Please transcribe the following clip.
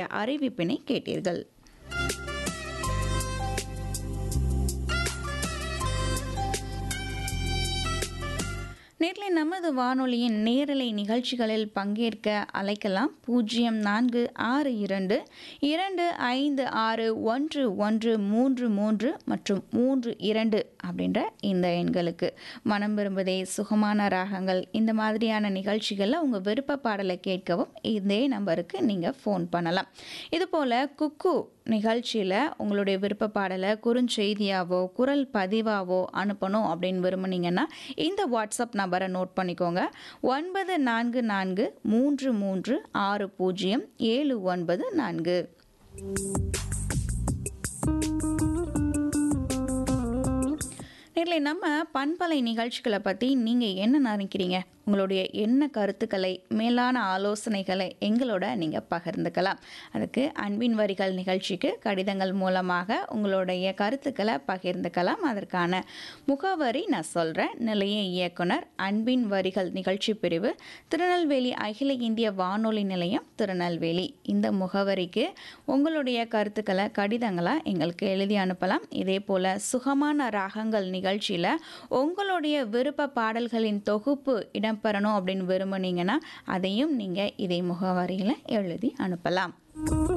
கேட்ட அறிவிப்பினை கேட்டீர்கள் நேரில் நமது வானொலியின் நேரலை நிகழ்ச்சிகளில் பங்கேற்க அழைக்கலாம் பூஜ்ஜியம் நான்கு ஆறு இரண்டு இரண்டு ஐந்து ஆறு ஒன்று ஒன்று மூன்று மூன்று மற்றும் மூன்று இரண்டு அப்படின்ற இந்த எண்களுக்கு மனம் விரும்புதே சுகமான ராகங்கள் இந்த மாதிரியான நிகழ்ச்சிகளில் உங்கள் விருப்ப பாடலை கேட்கவும் இதே நம்பருக்கு நீங்கள் ஃபோன் பண்ணலாம் இதுபோல் குக்கு நிகழ்ச்சியில் உங்களுடைய விருப்ப பாடலை குறுஞ்செய்தியாவோ குரல் பதிவாவோ அனுப்பணும் அப்படின்னு விரும்புனீங்கன்னா இந்த வாட்ஸ்அப் நம்பரை நோட் பண்ணிக்கோங்க ஒன்பது நான்கு நான்கு மூன்று மூன்று ஆறு பூஜ்ஜியம் ஏழு ஒன்பது நான்கு நேரில் நம்ம பண்பலை நிகழ்ச்சிகளை பற்றி நீங்கள் என்ன நினைக்கிறீங்க உங்களுடைய என்ன கருத்துக்களை மேலான ஆலோசனைகளை எங்களோட நீங்கள் பகிர்ந்துக்கலாம் அதுக்கு அன்பின் வரிகள் நிகழ்ச்சிக்கு கடிதங்கள் மூலமாக உங்களுடைய கருத்துக்களை பகிர்ந்துக்கலாம் அதற்கான முகவரி நான் சொல்கிறேன் நிலைய இயக்குனர் அன்பின் வரிகள் நிகழ்ச்சி பிரிவு திருநெல்வேலி அகில இந்திய வானொலி நிலையம் திருநெல்வேலி இந்த முகவரிக்கு உங்களுடைய கருத்துக்களை கடிதங்களாக எங்களுக்கு எழுதி அனுப்பலாம் இதே போல் சுகமான ராகங்கள் நிகழ்ச்சியில் உங்களுடைய விருப்ப பாடல்களின் தொகுப்பு இடம்பெறணும் அப்படின்னு விரும்புனீங்கன்னா அதையும் நீங்கள் இதே முகவரியில் எழுதி அனுப்பலாம்